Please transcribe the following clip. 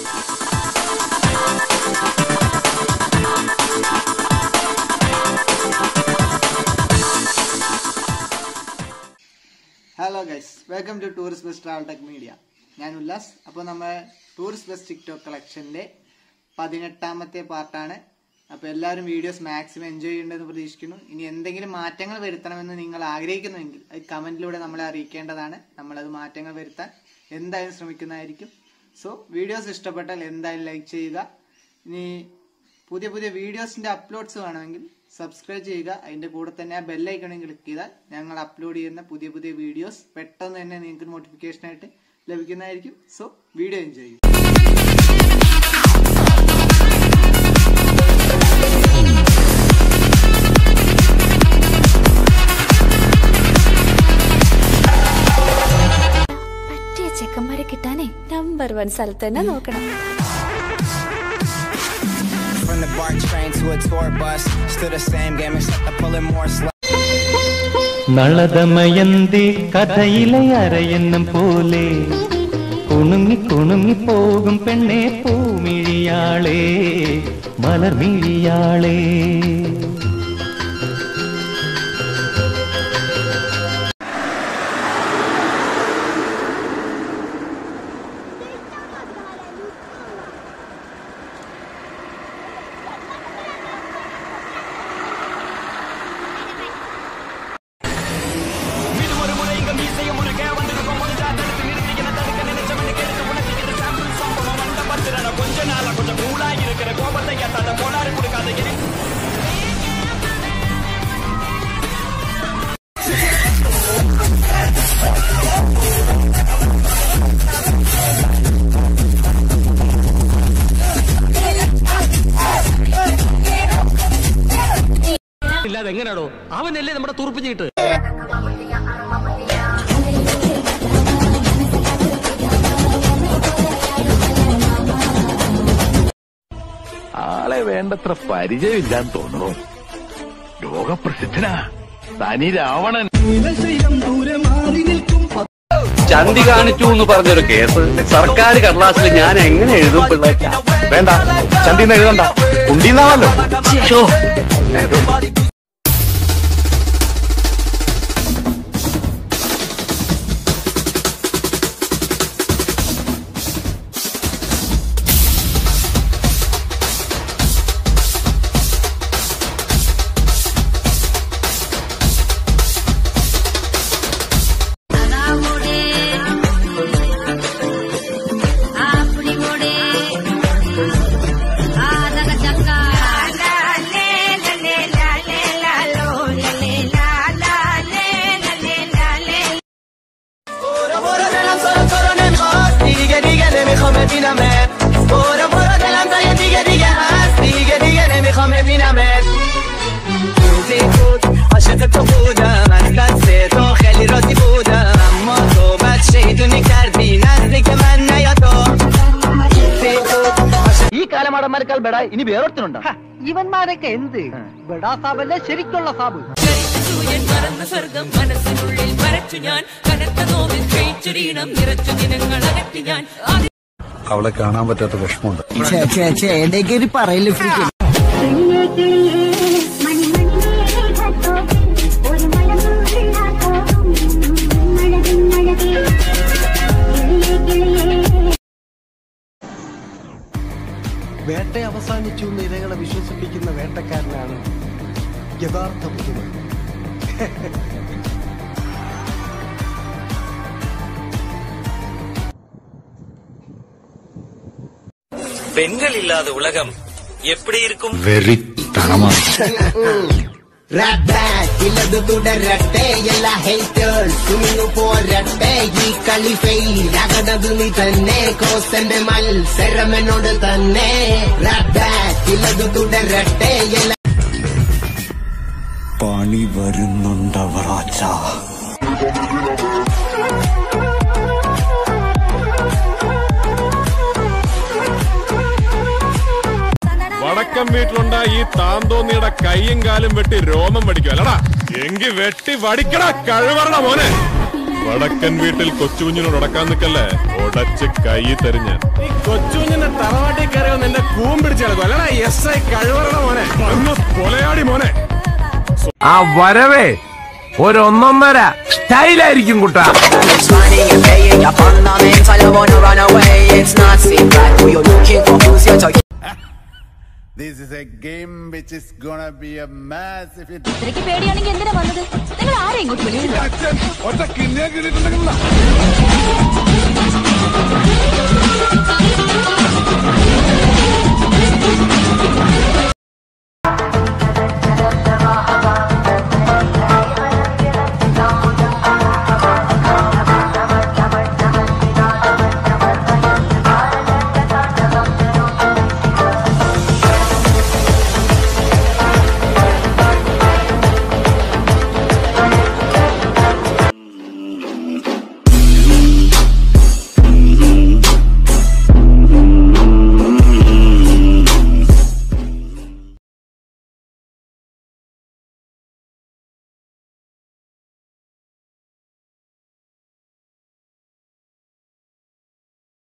Hello guys welcome to tourist bus travel tech media ഞാൻ ഉല്ലാസ് അപ്പോൾ നമ്മൾ ടൂറിസ്റ്റ് ബസ് ടിക്ടോക്ക് കളക്ഷൻ്റെ പതിനെട്ടാമത്തെ പാർട്ടാണ് അപ്പോൾ എല്ലാവരും വീഡിയോസ് മാക്സിമം എൻജോയ് ചെയ്യേണ്ടതെന്ന് പ്രതീക്ഷിക്കുന്നു ഇനി എന്തെങ്കിലും മാറ്റങ്ങൾ വരുത്തണമെന്ന് നിങ്ങൾ ആഗ്രഹിക്കുന്നുവെങ്കിൽ അത് കമൻറ്റിലൂടെ നമ്മളെ അറിയിക്കേണ്ടതാണ് നമ്മളത് മാറ്റങ്ങൾ വരുത്താൻ എന്തായാലും ശ്രമിക്കുന്നതായിരിക്കും സോ വീഡിയോസ് ഇഷ്ടപ്പെട്ടാൽ എന്തായാലും ലൈക്ക് ചെയ്യുക ഇനി പുതിയ പുതിയ വീഡിയോസിന്റെ അപ്ലോഡ്സ് വേണമെങ്കിൽ സബ്സ്ക്രൈബ് ചെയ്യുക അതിന്റെ കൂടെ തന്നെ ആ ബെല്ലൈക്കണും ക്ലിക്ക് ചെയ്താൽ ഞങ്ങൾ അപ്ലോഡ് ചെയ്യുന്ന പുതിയ പുതിയ വീഡിയോസ് പെട്ടെന്ന് തന്നെ നിങ്ങൾക്ക് നോട്ടിഫിക്കേഷൻ ആയിട്ട് ലഭിക്കുന്നതായിരിക്കും സോ വീഡിയോ എൻജോയ് ചെയ്യും പറ്റിയ ചെക്കന്മാരെ കിട്ടാനേ നമ്പർ വൺ സ്ഥലത്ത് തന്നെ നോക്കണം From the BART train to a tour bus, still the same game except I'm pulling more slow. നളതമയന്തി കഥയിലെ അരയെന്നും പോലെ കുണുങ്ങി കുണുങ്ങി പോകും പെണ്ണെ പൂമിഴിയാളേ മലർമിഴിയാളേ ഇല്ലാതെ എങ്ങനെയാണോ അവനല്ലേ നമ്മുടെ തുറപ്പിച്ചിട്ട് ആളെ വേണ്ടത്ര പരിചയമില്ലാന്ന് തോന്നുന്നു ലോകപ്രസിദ്ധനാ തനി രാവണൻ ചന്തി കാണിച്ചു എന്ന് പറഞ്ഞൊരു കേസ് സർക്കാർ കടലാസിൽ ഞാൻ എങ്ങനെ എഴുതും പിള്ളേച്ച വേണ്ട ചന്തിന്ന് എഴുതണ്ട ഉണ്ടീന്നാണല്ലോ دیگه دیگه نمیخوام ببینمت برو برو دلم تای دیگه دیگه هست دیگه دیگه نمیخوام ببینمت روزی بود عاشق تو بودم از دست تو خیلی راضی بودم اما تو بد شیطونی کردی نزدیک من نیا تو روزی بود عاشق ഈ കാലമാടന്മാരെക്കാൾ ബെടാ ഇനി വേറൊരുത്തനുണ്ടോ ഇവന്മാരൊക്കെ എന്ത് ബഡാ സാബല്ലേ ശരിക്കുള്ള സാബ് സൂര്യൻ മറന്ന സ്വർഗം മനസ്സിനുള്ളിൽ വരച്ചു ഞാൻ കനത്ത നോവിൽ ക്ഷയിച്ചൊരീണം നിറച്ചു ദിനങ്ങൾ അകറ്റി ഞാൻ ആദ്യ അവളെ കാണാൻ പറ്റാത്ത വിഷമമുണ്ട് ഇടയ്ക്ക് പറയില്ല ഫ്രീക്ക് കിളിയേ കിളിയേ മണി മണിമേഘ തോപ്പിൽ ഒരു മലമുള്ള തോറും മഴവിൻ മഴകേ കിളിയേ കിളിയേ വേട്ട അവസാനിച്ചു എന്ന് ഇരകളെ വിശ്വസിപ്പിക്കുന്ന വേട്ടക്കാരനാണ് യഥാർത്ഥ ബുദ്ധിമാൻ പെൺകൾ ഇല്ലാതെ ഉലകം എപ്പടി ഇരിക്കും വെറി തണമാണ് ഇല്ലത് തുടരട്ടെ എല്ലാ ഹേറ്റേഴ്സും ഇന്നു പോരട്ടെ ഈ കളി ഫെയിലാകണത് നീ തന്നെ കോസന്റെ മത്സരം എന്നോട് തന്നെ ഇല്ലത് തുടരട്ടെ എല്ലാ പണി വരുന്നുണ്ടവറാച്ച വടക്കം വീട്ടിലുണ്ടായ ഈ താന്തോന്നിയുടെ കൈയും കാലും വെട്ടി രോമം വടിക്കും അല്ലടാ എങ്കി വെട്ടി വടിക്കടാ കഴിവറണ മോനെ വടക്കൻ വീട്ടിൽ കൊച്ചുകുഞ്ഞിനോട് ഉടക്കാൻ നിക്കല്ലേ ഉടച്ച് കൈ തരും ഞാൻ കൊച്ചുകുഞ്ഞിന്റെ തറവാട്ടിൽ കയറി വന്ന് എന്റെ കൂമ്പിടിച്ച് കിടക്കും അല്ലടാ എസ് ഐ കഴിവറണ മോനെ ഒന്ന് കൊലയാടി മോനെ ആ വരവേ ഒരൊന്നൊന്നര സ്റ്റൈലായിരിക്കും കുട്ടാ It's funny you're playing your fundamental, you wanna run away. It's not safe, right? Who you looking for? Who's here to This is a game which is gonna be a massive hit. ഇത്രയ്ക്ക് പേടിയാണെങ്കിൽ എന്തിനാ വന്നത് നിങ്ങൾ ആരെ ഇങ്ങോട്ട് വിളിക്കുന്നത് ഒറ്റ കിണ്ണിയെ കിട്ടിയിട്ടുണ്ടെങ്കിലോ